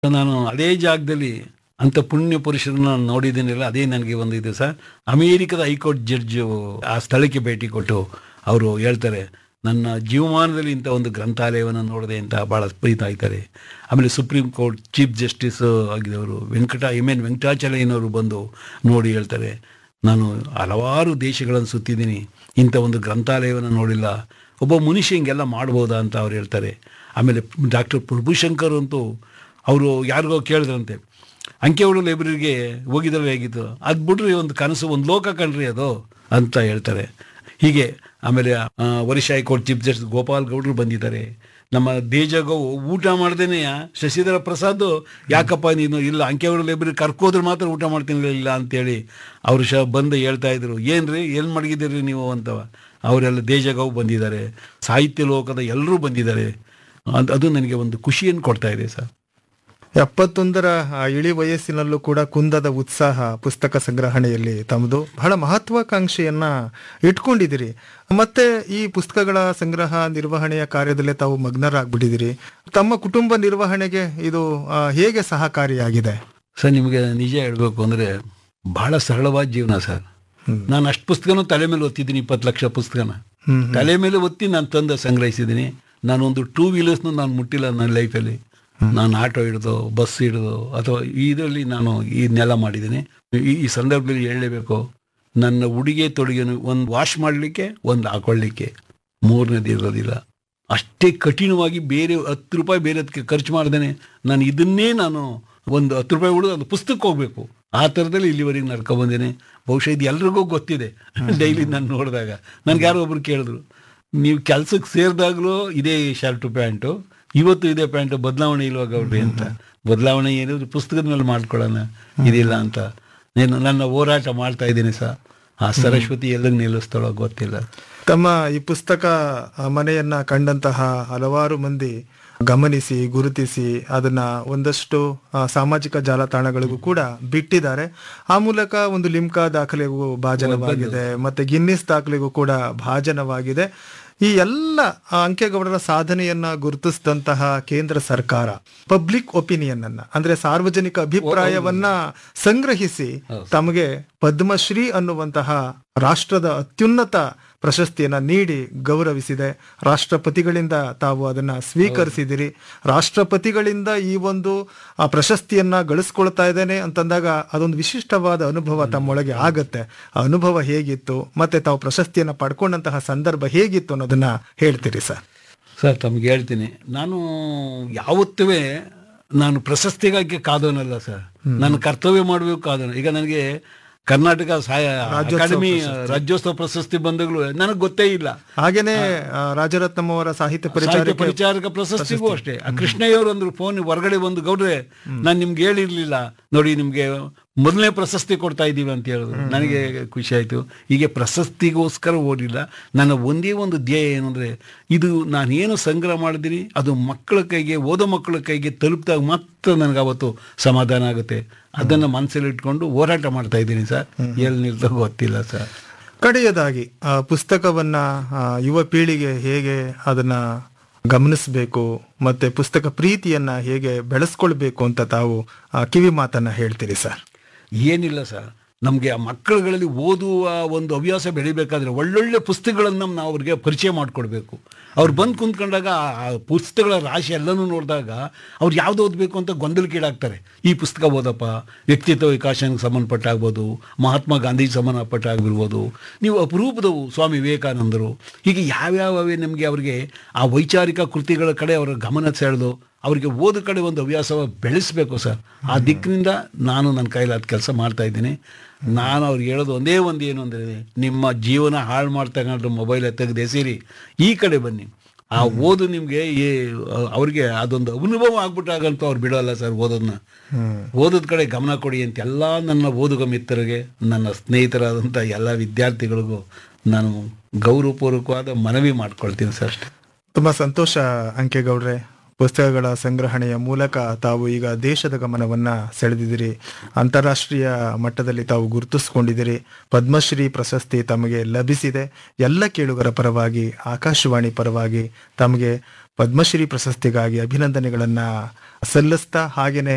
ನಾನು ಅದೇ ಜಾಗದಲ್ಲಿ ಅಂತ ಪುಣ್ಯ ಪುರುಷರನ್ನ ನಾನು ನೋಡಿದ್ದೀನಿಲ್ಲ ಅದೇ ನನಗೆ ಒಂದು ಇದು ಸರ್ ಅಮೇರಿಕದ ಹೈಕೋರ್ಟ್ ಜಡ್ಜು ಆ ಸ್ಥಳಕ್ಕೆ ಭೇಟಿ ಕೊಟ್ಟು ಅವರು ಹೇಳ್ತಾರೆ ನನ್ನ ಜೀವಮಾನದಲ್ಲಿ ಇಂಥ ಒಂದು ಗ್ರಂಥಾಲಯವನ್ನು ನೋಡಿದೆ ಅಂತ ಭಾಳ ಪ್ರೀತ ಆಯ್ತಾರೆ ಆಮೇಲೆ ಸುಪ್ರೀಂ ಕೋರ್ಟ್ ಚೀಫ್ ಜಸ್ಟಿಸ್ ಆಗಿದವರು ವೆಂಕಟ ಎಮ್ ಎನ್ ವೆಂಕಟಾಚಲಯ್ಯನವರು ಬಂದು ನೋಡಿ ಹೇಳ್ತಾರೆ ನಾನು ಹಲವಾರು ದೇಶಗಳನ್ನು ಸುತ್ತಿದ್ದೀನಿ ಇಂಥ ಒಂದು ಗ್ರಂಥಾಲಯವನ್ನು ನೋಡಿಲ್ಲ ಒಬ್ಬ ಮನುಷ್ಯ ಹಿಂಗೆಲ್ಲ ಮಾಡ್ಬೋದಾ ಅಂತ ಅವ್ರು ಹೇಳ್ತಾರೆ ಆಮೇಲೆ ಡಾಕ್ಟರ್ ಪ್ರಭುಶಂಕರ್ ಅಂತೂ ಅವರು ಯಾರಿಗೋ ಕೇಳಿದ್ರಂತೆ ಅಂಕೆಹುಳು ಲೈಬ್ರರಿಗೆ ಹೋಗಿದ್ರೆ ಹೇಗಿತ್ತು ಅದು ಬಿಡ್ರಿ ಒಂದು ಕನಸು ಒಂದು ಲೋಕ ಕಣ್ರಿ ಅದು ಅಂತ ಹೇಳ್ತಾರೆ ಹೀಗೆ ಆಮೇಲೆ ಆ, Orissa high court chief justice Gopal ಗೌಡ್ರು ಬಂದಿದ್ದಾರೆ ನಮ್ಮ ದೇಜಗೋ ಊಟ ಮಾಡ್ದೇನೆ ಶಶಿಧರ ಪ್ರಸಾದ್ ಯಾಕಪ್ಪ ನೀನು ಇಲ್ಲ ಅಂಕೆಹುಳು ಲೈಬ್ರರಿ ಕರ್ಕೋದ್ರೆ ಮಾತ್ರ ಊಟ ಮಾಡ್ತೀನಿ ಇಲ್ಲ ಅಂತೇಳಿ ಅವರು ಶ ಬಂದು ಹೇಳ್ತಾ ಇದ್ರು ಏನ್ರಿ ಏನು ಮಡಗಿದ್ದೀರಿ ನೀವು ಅಂತವ ಅವರೆಲ್ಲ ದೇಜಗವ್ ಬಂದಿದ್ದಾರೆ ಸಾಹಿತ್ಯ ಲೋಕದ ಎಲ್ಲರೂ ಬಂದಿದ್ದಾರೆ ಅದು ಅದು ನನಗೆ ಒಂದು ಖುಷಿಯನ್ನು ಕೊಡ್ತಾ ಇದೆ ಸರ್ ಎಪ್ಪತ್ತೊಂದರ ಆ ಇಳಿ ವಯಸ್ಸಿನಲ್ಲೂ ಕೂಡ ಕುಂದದ ಉತ್ಸಾಹ ಪುಸ್ತಕ ಸಂಗ್ರಹಣೆಯಲ್ಲಿ ತಮ್ಮದು ಬಹಳ ಮಹತ್ವಾಕಾಂಕ್ಷೆಯನ್ನ ಇಟ್ಕೊಂಡಿದ್ದೀರಿ ಮತ್ತೆ ಈ ಪುಸ್ತಕಗಳ ಸಂಗ್ರಹ ನಿರ್ವಹಣೆಯ ಕಾರ್ಯದಲ್ಲೇ ತಾವು ಮಗ್ನರಾಗ್ಬಿಟ್ಟಿದ್ದೀರಿ ತಮ್ಮ ಕುಟುಂಬ ನಿರ್ವಹಣೆಗೆ ಇದು ಆ, ಹೇಗೆ ಸಹಕಾರಿಯಾಗಿದೆ ಸರ್ ನಿಮಗೆ ನಿಜ ಹೇಳಬೇಕು ಅಂದರೆ ಬಹಳ ಸರಳವಾದ ಜೀವನ ಸರ್ ನಾನು ಅಷ್ಟು ಪುಸ್ತಕನೂ ತಲೆ ಮೇಲೆ ಓದ್ತಿದ್ದೀನಿ ಇಪ್ಪತ್ತು ಲಕ್ಷ ಪುಸ್ತಕನ ಹ್ಮ್ ತಲೆ ಮೇಲೆ ಒತ್ತಿ ನಾನು ತಂದು ಸಂಗ್ರಹಿಸಿದ್ದೀನಿ ನಾನೊಂದು ಟೂ ವೀಲರ್ಸ್ನು ನಾನು ಮುಟ್ಟಿಲ್ಲ ನನ್ನ ಲೈಫಲ್ಲಿ ನಾನು ಆಟೋ ಹಿಡಿದು ಬಸ್ ಹಿಡಿದು ಅಥವಾ ಇದರಲ್ಲಿ ನಾನು ಇದನ್ನೆಲ್ಲ ಮಾಡಿದ್ದೀನಿ ಈ ಈ ಸಂದರ್ಭದಲ್ಲಿ ಹೇಳಲೇಬೇಕು ನನ್ನ ಉಡುಗೆ ತೊಡುಗೆನು ಒಂದು ವಾಶ್ ಮಾಡಲಿಕ್ಕೆ ಒಂದು ಹಾಕೊಳ್ಳಿಕ್ಕೆ ಮೂರನೇದು ಇರೋದಿಲ್ಲ ಅಷ್ಟೇ ಕಠಿಣವಾಗಿ ಬೇರೆ ಹತ್ತು ರೂಪಾಯಿ ಬೇರೆ ಅದಕ್ಕೆ ಖರ್ಚು ಮಾಡ್ದೇನೆ ನಾನು ಇದನ್ನೇ ನಾನು ಒಂದು ಹತ್ತು ರೂಪಾಯಿ ಉಳಿದು ಅದು ಪುಸ್ತಕಕ್ಕೆ ಹೋಗಬೇಕು ಆ ಥರದಲ್ಲಿ ಇಲ್ಲಿವರೆಗೆ ನಡ್ಕೊಬಂದೇನೆ ಬಹುಶಃ ಇದು ಎಲ್ರಿಗೂ ಗೊತ್ತಿದೆ ಡೈಲಿ ನಾನು ನೋಡಿದಾಗ ನನಗೆ ಯಾರೋ ಒಬ್ರು ಕೇಳಿದ್ರು ನೀವು ಕೆಲ್ಸಕ್ಕೆ ಸೇರಿದಾಗಲೂ ಇದೇ ಶರ್ಟು ಪ್ಯಾಂಟು ಇವತ್ತು ಇದೇ ಪ್ಯಾಂಟು ಬದಲಾವಣೆ ಇಲ್ವಾ ಗೌಡ್ರಿ ಅಂತ ಬದಲಾವಣೆ ಏನಿದ್ರು ಪುಸ್ತಕದ ಮೇಲೆ ಮಾಡ್ಕೊಳ್ಳೋಣ ಇದಿಲ್ಲ ಅಂತ నేను ನನ್ನ ಹೋರಾಟ ಮಾಡ್ತಾ ಇದ್ದೀನಿ ಸರ್ ಆ ಸರಸ್ವತಿ ಎಲ್ಲಿಗೆ ನಿಲ್ಲಿಸ್ತಾಳೋ ಗೊತ್ತಿಲ್ಲ ತಮ್ಮ ಈ ಪುಸ್ತಕ ಆ, ಮನೆಯನ್ನ ಕಂಡಂತಹ ಹಲವಾರು ಮಂದಿ ಗಮನಿಸಿ ಗುರುತಿಸಿ ಅದನ್ನ ಒಂದಷ್ಟು ಆ, ಸಾಮಾಜಿಕ ಜಾಲತಾಣಗಳಿಗೂ ಕೂಡ ಬಿಟ್ಟಿದ್ದಾರೆ ಆ ಮೂಲಕ ಒಂದು ಲಿಮ್ಕಾ ದಾಖಲೆಗೂ ಭಾಜನವಾಗಿದೆ ಮತ್ತೆ ಗಿನ್ನಿಸ್ ದಾಖಲೆಗೂ ಕೂಡ ಭಾಜನವಾಗಿದೆ ಈ ಎಲ್ಲ ಆ, ಅಂಕೆಗೌಡರ ಸಾಧನೆಯನ್ನ ಗುರುತಿಸಿದಂತಹ ಕೇಂದ್ರ ಸರ್ಕಾರ ಪಬ್ಲಿಕ್ ಒಪಿನಿಯನ್ ಅನ್ನ ಅಂದ್ರೆ ಸಾರ್ವಜನಿಕ ಅಭಿಪ್ರಾಯವನ್ನ ಸಂಗ್ರಹಿಸಿ ತಮಗೆ ಪದ್ಮಶ್ರೀ ಅನ್ನುವಂತಹ ರಾಷ್ಟ್ರದ ಅತ್ಯುನ್ನತ ಪ್ರಶಸ್ತಿಯನ್ನ ನೀಡಿ ಗೌರವಿಸಿದೆ ರಾಷ್ಟ್ರಪತಿಗಳಿಂದ ತಾವು ಅದನ್ನ ಸ್ವೀಕರಿಸಿದಿರಿ ರಾಷ್ಟ್ರಪತಿಗಳಿಂದ ಈ ಒಂದು ಆ ಪ್ರಶಸ್ತಿಯನ್ನ ಗಳಿಸ್ಕೊಳ್ತಾ ಇದ್ದೇನೆ ಅಂತಂದಾಗ ಅದೊಂದು ವಿಶಿಷ್ಟವಾದ ಅನುಭವ ತಮ್ಮೊಳಗೆ ಆಗತ್ತೆ ಆ ಅನುಭವ ಹೇಗಿತ್ತು ಮತ್ತೆ ತಾವು ಪ್ರಶಸ್ತಿಯನ್ನ ಪಡ್ಕೊಂಡಂತಹ ಸಂದರ್ಭ ಹೇಗಿತ್ತು ಅನ್ನೋದನ್ನ ಹೇಳ್ತೀರಿ ಸರ್ ಸರ್ ತಮ್ಗೆ ಹೇಳ್ತೀನಿ ನಾನು ಯಾವತ್ತೂ ನಾನು ಪ್ರಶಸ್ತಿಗಾಗಿ ಕಾದೋನಲ್ಲ ಸರ್ ನಾನು ಕರ್ತವ್ಯ ಮಾಡಬೇಕು ಕಾದೋನು ಈಗ ನನಗೆ ಕರ್ನಾಟಕ ಸಾಯ ಅಕಾಡೆಮಿ ರಾಜ್ಯೋತ್ಸವ ಪ್ರಶಸ್ತಿ ಬಂದಾಗಲೂ ನನಗೆ ಗೊತ್ತೇ ಇಲ್ಲ ಹಾಗೇನೆ ಆ, ರಾಜರತ್ನಂ ಅವರ ಸಾಹಿತ್ಯ ಸಾಹಿತ್ಯ ಪರಿಚಾರಕ್ಕೆ ಪರಿಚಾರಕ ಪ್ರಶಸ್ತಿಗೂ ಅಷ್ಟೇ ಆ ಕೃಷ್ಣಯ್ಯವರು ಅಂದ್ರು ಫೋನ್ ಹೊರಗಡೆ ಬಂದು ಗೌಡ್ರೆ ನಾನು ನಿಮ್ಗೆ ಹೇಳಿರ್ಲಿಲ್ಲ ನೋಡಿ ನಿಮ್ಗೆ ಮೊದಲನೇ ಪ್ರಶಸ್ತಿ ಕೊಡ್ತಾ ಇದ್ದೀವಿ ಅಂತ ಹೇಳಿದ್ರು ನನಗೆ ಖುಷಿ ಆಯ್ತು ಹೀಗೆ ಪ್ರಶಸ್ತಿಗೋಸ್ಕರ ಓದಿಲ್ಲ ನನ್ನ ಒಂದೇ ಒಂದು ಧ್ಯೇಯ ಏನಂದ್ರೆ ಇದು ನಾನೇನು ಸಂಗ್ರಹ ಮಾಡಿದ್ದೀನಿ ಅದು ಮಕ್ಕಳ ಕೈಗೆ ಓದೋ ಮಕ್ಕಳ ಕೈಗೆ ತಲುಪಿದಾಗ ಮಾತ್ರ ನನಗೆ ಅವತ್ತು ಸಮಾಧಾನ ಆಗುತ್ತೆ ಅದನ್ನು ಮನಸ್ಸಲ್ಲಿ ಇಟ್ಕೊಂಡು ಹೋರಾಟ ಮಾಡ್ತಾ ಇದ್ದೀನಿ ಸರ್ ಎಲ್ಲಿ ನಿಲ್ತೋ ಗೊತ್ತಿಲ್ಲ ಸರ್ ಕಡೆಯದಾಗಿ ಆ ಪುಸ್ತಕವನ್ನ ಆ, ಯುವ ಪೀಳಿಗೆ ಹೇಗೆ ಅದನ್ನ ಗಮನಿಸಬೇಕು ಮತ್ತೆ ಪುಸ್ತಕ ಪ್ರೀತಿಯನ್ನ ಹೇಗೆ ಬೆಳೆಸ್ಕೊಳ್ಬೇಕು ಅಂತ ತಾವು ಆ, ಕಿವಿ ಮಾತನ್ನ ಹೇಳ್ತೀರಿ ಸರ್ ಏನಿಲ್ಲ ಸರ್ ನಮಗೆ ಆ ಮಕ್ಕಳುಗಳಲ್ಲಿ ಓದುವ ಒಂದು ಹವ್ಯಾಸ ಬೆಳಿಬೇಕಾದ್ರೆ ಒಳ್ಳೊಳ್ಳೆ ಪುಸ್ತಕಗಳನ್ನು ನಾವು ಅವ್ರಿಗೆ ಪರಿಚಯ ಮಾಡಿಕೊಡ್ಬೇಕು ಅವ್ರು ಬಂದು ಕುಂತ್ಕೊಂಡಾಗ ಆ- ಆ ಪುಸ್ತಕಗಳ ರಾಶಿ ಎಲ್ಲನೂ ನೋಡಿದಾಗ ಅವ್ರು ಯಾವ್ದು ಓದಬೇಕು ಅಂತ ಗೊಂದಲಕ್ಕೀಡಾಗ್ತಾರೆ ಈ ಪುಸ್ತಕ ಓದಪ್ಪ ವ್ಯಕ್ತಿತ್ವ ವಿಕಾಸಕ್ಕೆ ಸಂಬಂಧಪಟ್ಟ ಆಗ್ಬೋದು ಮಹಾತ್ಮ ಗಾಂಧಿ ಸಂಬಂಧಪಟ್ಟ ಆಗಿರ್ಬೋದು ನೀವು ಅಪರೂಪದವು ಸ್ವಾಮಿ ವಿವೇಕಾನಂದರು ಹೀಗೆ ಯಾವ್ಯಾವೇ ನಮಗೆ ಅವರಿಗೆ ಆ ವೈಚಾರಿಕ ಕೃತಿಗಳ ಕಡೆ ಅವರ ಗಮನ ಸೆಳೆದು ಅವರಿಗೆ ಓದು ಕಡೆ ಒಂದು ಹವ್ಯಾಸ ಬೆಳೆಸಬೇಕು ಸರ್ ಆ ದಿಕ್ಕಿನಿಂದ ನಾನು ನನ್ನ ಕೈಲಾದ ಕೆಲಸ ಮಾಡ್ತಾ ಇದ್ದೀನಿ ನಾನು ಅವ್ರಿಗೆ ಹೇಳೋದು ಒಂದೇ ಒಂದು ಏನು ಅಂದರೆ ನಿಮ್ಮ ಜೀವನ ಹಾಳು ಮಾಡ್ತಕ್ಕಂಥ ಮೊಬೈಲ್ ತೆಗೆದು ಎಸೀರಿ ಈ ಕಡೆ ಬನ್ನಿ ಆ ಓದು ನಿಮಗೆ ಅವ್ರಿಗೆ ಅದೊಂದು ಅನುಭವ ಆಗ್ಬಿಟ್ಟಾಗಂತೂ ಅವ್ರು ಬಿಡೋಲ್ಲ ಸರ್ ಓದೋದನ್ನ ಓದೋದ್ ಕಡೆ ಗಮನ ಕೊಡಿ ಅಂತ ಎಲ್ಲ ನನ್ನ ಓದುಗ ಮಿತ್ರರಿಗೆ ನನ್ನ ಸ್ನೇಹಿತರಾದಂಥ ಎಲ್ಲ ವಿದ್ಯಾರ್ಥಿಗಳಿಗೂ ನಾನು ಗೌರವಪೂರ್ವಕವಾದ ಮನವಿ ಮಾಡ್ಕೊಳ್ತೀನಿ ಸರ್ ಅಷ್ಟೇ ತುಂಬಾ ಸಂತೋಷ ಅಂಕೇಗೌಡ್ರೆ ಪುಸ್ತಕಗಳ ಸಂಗ್ರಹಣೆಯ ಮೂಲಕ ತಾವು ಈಗ ದೇಶದ ಗಮನವನ್ನ ಸೆಳೆದಿದ್ದೀರಿ ಅಂತಾರಾಷ್ಟ್ರೀಯ ಮಟ್ಟದಲ್ಲಿ ತಾವು ಗುರುತಿಸ್ಕೊಂಡಿದ್ದೀರಿ ಪದ್ಮಶ್ರೀ ಪ್ರಶಸ್ತಿ ತಮಗೆ ಲಭಿಸಿದೆ ಎಲ್ಲ ಕೇಳುಗರ ಪರವಾಗಿ ಆಕಾಶವಾಣಿ ಪರವಾಗಿ ತಮಗೆ ಪದ್ಮಶ್ರೀ ಪ್ರಶಸ್ತಿಗಾಗಿ ಅಭಿನಂದನೆಗಳನ್ನ ಸಲ್ಲಿಸ್ತಾ ಹಾಗೇನೆ